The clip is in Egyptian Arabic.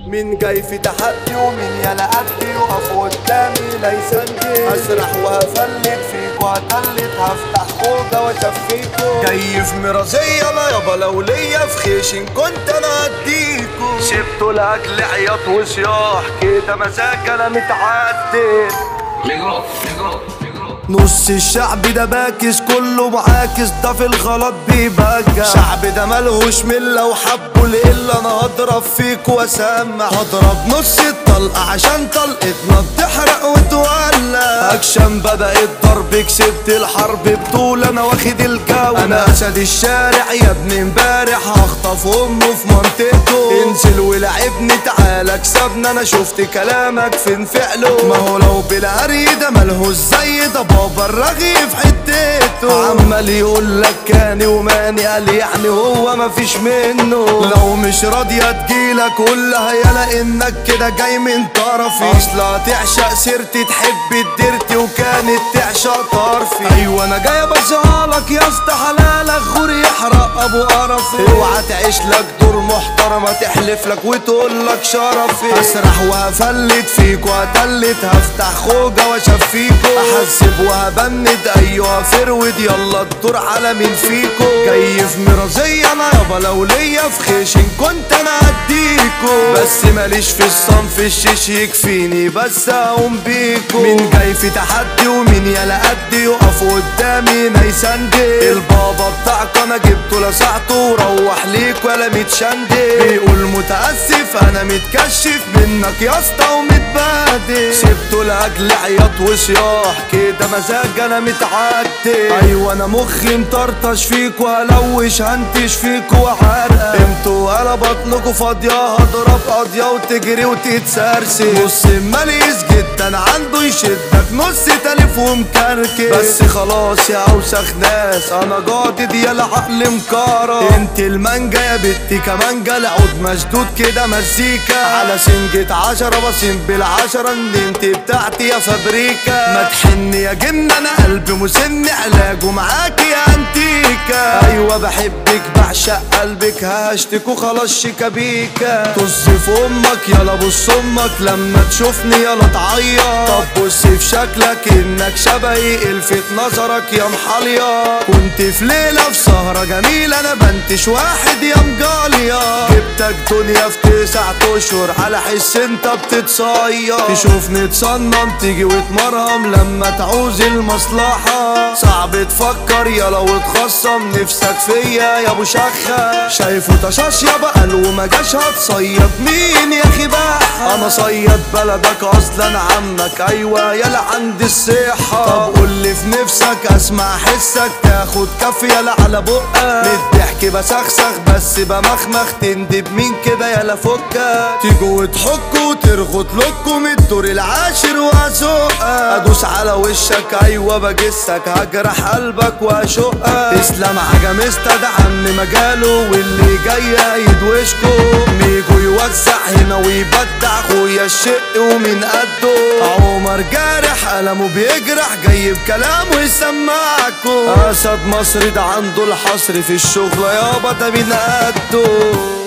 مين جاي في تحدي ومين يلا قدي يقف قدامي لا يسندي هسرح وهفلت فيك وهتلت هفتح خوجة واشفيكوا جاي في مرازية انا يابا لو ليا في خيش إن كنت انا هديكوا سبته لاجل عياط وصياح كده مزاج انا متعدل Negro, negro, negro. نص الشعب ده باكس كله معاكس ده في الغلط بيبجع شعب ده ملهوش ملة وحبه لإلا انا هضرب فيك واسمع هضرب نص الطلقة عشان طلقتنا بتحرق وتولع اكشن بدأ الضرب كسبت الحرب بطول انا واخد الجو انا اسد الشارع يا ابني امبارح هخطف امه في منطقته انزل ولعبني تعالى اكسبنا انا شفت كلامك فين فعله ما هو لو بالهري ده ملهوش زي ده بابا الرغي في حتته عمال يقول لك كاني وماني قال يعني هو مفيش منه لو مش راضية تجيلك قول لها يلا انك كده جاي من طرفي اصلا تعشق سيرتي تحب الديرتي وكانت تعشق طرفي ايوه انا جاي بشهالك يا اسطى حلالك غور يحرق ابو قرفي اوعى تعيش لك دور محترمة تحلف لك وتقول لك شرفي اسرح وهفلت فيك وهتلت هفتح خوجة واشفيكوا احذب وهبند ايوه فرود يلا الدور على مين فيكو جاي في مرازية انا يابا لو ليا في خيش ان كنت انا هديكو بس ماليش في الصنف الشيش يكفيني بس اقوم بيكو مين جاي في تحدي ومين يلا قدي يقف قدامي نيسندي البابا بتاعك انا جبته لسعته وروح ليك ولا متشندي بيقول متاسف انا متكشف منك يا اسطى ومتبهدل سبته لاجل عياط وصياح كده مزاج انا متعدل ايوه انا مخي مطرطش فيك وهلوش هنتش فيك وحرقه انتوا انا بطنكوا فاضيه هضرب قاضيه وتجري وتتسرسل نص ماليس جدا عنده يشدك نص تلف ومكركب بس خلاص يا اوسخ ناس انا جادد يا العقل مكارة انت المانجا يا بنتي كمانجا العود مشدود كده مزيكا على سنجة عشرة بصين بالعشرة ان انت بتاعتي يا فابريكا ما تحن يا جن انا قلبي مسن علاجه معاكي يا انتيكا ايوه بحبك بعشق قلبك هشتك وخلاص شيكابيكا طز في امك يلا بص امك لما تشوفني يلا تعيط طب بص في شكلك انك شبهي الفت نظرك يا محاليا كنت في ليلة في سهرة جميلة انا بنتش واحد يا مجاليا جبتك دنيا في تسع اشهر على حس انت بتتصير تشوفني تصنم تيجي وتمرهم لما تعوز المصلحة صعب تفكر يا لو تخصم نفسك فيا يا ابو شخة شايفه تشاش يا بقى وما جاش هتصيد مين يا اخي بقى انا صيد بلدك اصلا عمك ايوه يلا عندي الصحة طب قول لي في نفسك اسمع حسك تاخد كف يلا على بقك للضحك بسخسخ بس بمخمخ تندب مين كده يلا فكك تيجوا وتحكوا وترغوا تلكوا من الدور العاشر واسوقك ادوس على وشك ايوه بجسك هجرح قلبك واشقك اسلام حاجة مستدعم مجاله واللي جاي يدوشكوا ميجو يوزع هنا ويبدع اخويا الشق ومن قده عمر جارح قلمه بيجرح جاي بكلامه يسمعكوا اسد مصر ده عنده الحصر في الشغل يابا ده من قده